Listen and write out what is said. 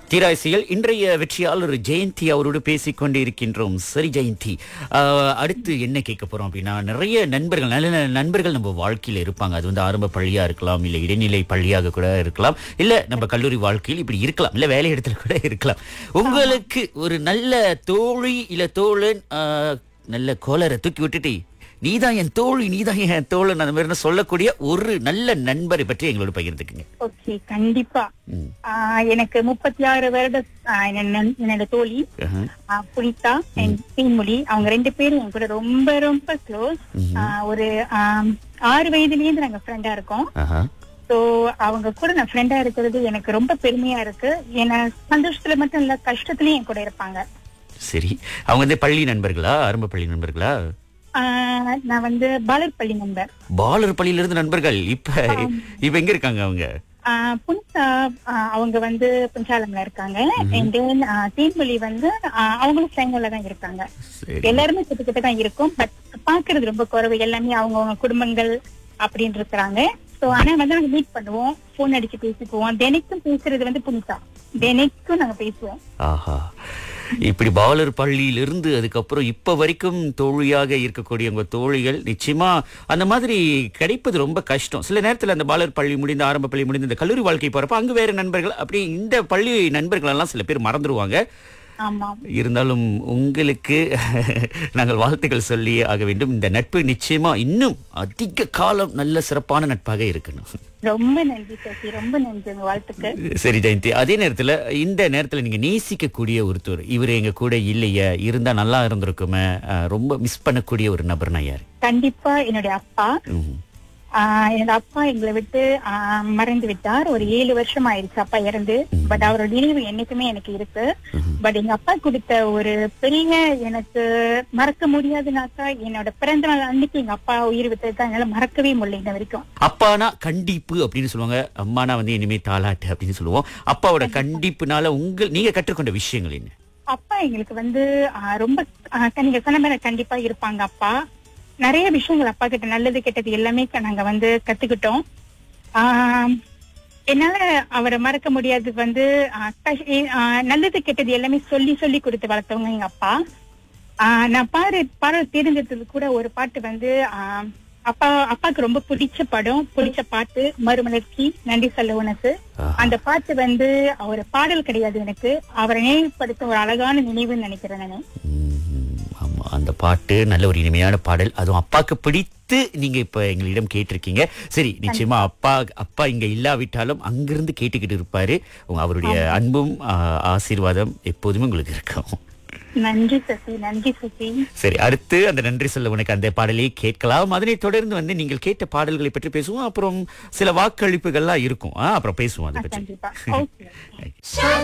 தீராசியில் இன்றைய வெற்றியாளர் ஜெயந்தி அவரோடு பேசிக் கொண்டு இருக்கின்றோம் சரி ஜெயந்தி ஆஹ், அடுத்து என்ன கேட்க போறோம் அப்படின்னா நிறைய நண்பர்கள் நல்ல நல்ல நண்பர்கள் நம்ம வாழ்க்கையில இருப்பாங்க அது வந்து ஆரம்ப பள்ளியா இருக்கலாம் இல்ல இடைநிலை பள்ளியாக கூட இருக்கலாம் இல்ல நம்ம கல்லூரி வாழ்க்கையில் இப்படி இருக்கலாம் இல்ல வேலை இடத்துல கூட இருக்கலாம் உங்களுக்கு ஒரு நல்ல தோழி இல்ல தோழன் ஆஹ், நல்ல கோலரை தூக்கி விட்டுட்டு நீதான் என் தோழி நீதான் என் தோழன் அந்த மாதிரி சொல்லக்கூடிய ஒரு நல்ல நண்பரை பற்றி எங்களோட பகிர்ந்துக்குங்க ஓகே கண்டிப்பா ம். ஆஹ் எனக்கு முப்பத்தி ஆறு வருட ஆஹ் என்ன- நன்- என்னோட தோழி ஆஹா. ஆஹ் புனிதா அண்ட் தேன்மொழி அவங்க ரெண்டு பேரும் என் கூட ரொம்ப ரொம்ப க்ளோஸ் ஒரு ஆம், ஆறு வயதுலயே இருந்து நாங்க ஃப்ரெண்டா இருக்கோம் ஆஹா. சோ அவங்க கூட நான் ஃப்ரெண்டா இருக்கிறது எனக்கு ரொம்ப பெருமையா இருக்கு ஏன்னா சந்தோஷத்துல மட்டும் இல்ல கஷ்டத்துலயும் என் கூட இருப்பாங்க சரி அவங்க வந்து பள்ளி நண்பர்களா ஆரம்ப பள்ளி நண்பர்களா ஆஹ் நான் வந்து பாலர் பள்ளி நண்பர் பாலர் பள்ளியில இருந்து நண்பர்கள் இப்ப இப்ப எங்க இருக்காங்க அவங்க ஆஹ் புனிதா ஆஹ் அவங்க வந்து புஞ்சாலம்ல இருக்காங்க and then, ஆஹ் தேன்மொழி வந்து ஆஹ் அவங்களும் செங்கல்ல தான் இருக்காங்க சரி எல்லாருமே கிட்ட கிட்ட தான் இருக்கும் பட் பாக்குறது ரொம்ப குறைவு எல்லாமே அவங்கவங்க குடும்பங்கள் அப்படின்னு இருக்கிறாங்க சோ ஆனா வந்து நாங்க மீட் பண்ணுவோம் போன் அடிச்சு பேசிக்குவோம் தினைக்கும் பேசுறது வந்து புனிதா தினைக்கும் நாங்க பேசுவோம் ஆஹா இப்படி பாலர் பள்ளியிலிருந்து அதுக்கப்புறம் இப்ப வரைக்கும் தோழியாக இருக்கக்கூடிய உங்க தோழிகள் நிச்சயமா அந்த மாதிரி கிடைப்பது ரொம்ப கஷ்டம் சில நேரத்துல அந்த பாலர் பள்ளி முடிந்து ஆரம்ப பள்ளி முடிந்து இந்த கல்லூரி வாழ்க்கை போறப்ப அங்க வேற நண்பர்கள் அப்படி இந்த பள்ளி நண்பர்கள் எல்லாம் சில பேர் மறந்துடுவாங்க ஆமா இருந்தாலும் உங்களுக்கு நாங்கள் வாழ்த்துக்கள் சொல்லி ஆக வேண்டும் இந்த நட்பு நிச்சயமா இன்னும் அதிக காலம் நல்ல சிறப்பான நட்பாக இருக்கணும் ரொம்ப நன்றி சசி ரொம்ப நன்றி உங்க வாழ்த்துக்கு சரி ஜெயந்தி அதே நேரத்துல இந்த நேரத்துல நீங்க நேசிக்கக்கூடிய ஒருத்தர் இவர் எங்க கூட இல்லையே இருந்தா நல்லா இருந்திருக்குமே அஹ், ரொம்ப மிஸ் பண்ணக்கூடிய ஒரு நபர்னா யாரு கண்டிப்பா என்னுடைய அப்பா ம்ஹும். ஆஹ் என்னோட அப்பா எங்களை விட்டு ஆஹ் மறைந்து விட்டார் ஒரு ஏழு வருஷம் ஆயிடுச்சு அப்பா இறந்து பட் அவரோட நினைவு என்னைக்குமே எனக்கு இருக்கு பட் எங்க அப்பா கொடுத்த ஒரு பெரிய எனக்கு மறக்க முடியாதுனாக்கா என்னோட பிறந்த நாள் அன்னைக்கு எங்க அப்பா உயிர் விட்டது தான் என்னால மறக்கவே முடியல இன்ன வரைக்கும் அப்பானா கண்டிப்பு அப்படின்னு சொல்லுவாங்க அம்மானா வந்து இனிமே தாலாட்டு அப்படின்னு சொல்லுவோம் அப்பாவோட கண்டிப்புனால உங்கள் நீங்க கற்றுக்கொண்ட விஷயங்கள் என்ன அப்பா எங்களுக்கு வந்து ஆஹ் ரொம்ப ஆஹ் நீங்க சொன்ன மாதிரி கண்டிப்பா இருப்பாங்க அப்பா நிறைய விஷயங்கள் அப்பா கிட்ட நல்லது கெட்டது எல்லாமே க- நாங்க வந்து கத்துக்கிட்டோம் ஆஹ் என்னால அவரை மறக்க முடியாது வந்து ஆஹ் கஷ்- ஏ- ஆஹ் நல்லது கெட்டது எல்லாமே சொல்லி சொல்லி கொடுத்து வளர்த்தவங்க எங்க அப்பா ஆஹ் நான் பாரு பாடல் தேர்ந்தெடுத்தது கூட ஒரு பாட்டு வந்து ஆஹ் அப்பா அப்பாவுக்கு ரொம்ப பிடிச்ச படம் பிடிச்ச பாட்டு மறுமலர்ச்சி நன்றி சொல்ல உனக்கு ஆஹா. அந்த பாட்டு வந்து ஒரு பாடல் கிடையாது எனக்கு அவரை நினைவுபடுத்த ஒரு அழகான நினைவுன்னு நினைக்கிறேன் நானு ம்ஹும். ஆமா அந்த பாட்டு நல்ல ஒரு இனிமையான பாடல் அதுவும் அப்பாக்கு பிடித்து நீங்க இப்ப எங்களிடம் கேட்டிருக்கீங்க சரி நிச்சயமா அப்பா அப்பா இங்க இல்லாவிட்டாலும் அங்கிருந்து கேட்டுக்கிட்டு இருப்பாரு உங்க அவருடைய அன்பும் ஆ, ஆசீர்வாதம் எப்போதுமே உங்களுக்கு இருக்கும் நன்றி சசி நன்றி சசி சரி அடுத்து அந்த நன்றி சொல்ல உனக்கு அந்த பாடலை கேட்கலாம் அதனைத் தொடர்ந்து வந்து நீங்கள் கேட்ட பாடல்களை பற்றி பேசுவோம் அப்புறம் சில வாக்களிப்புகள்லாம் இருக்கும் ஆ, அப்புறம் பேசுவோம் அதை பற்றி கண்டிப்பா ஓகே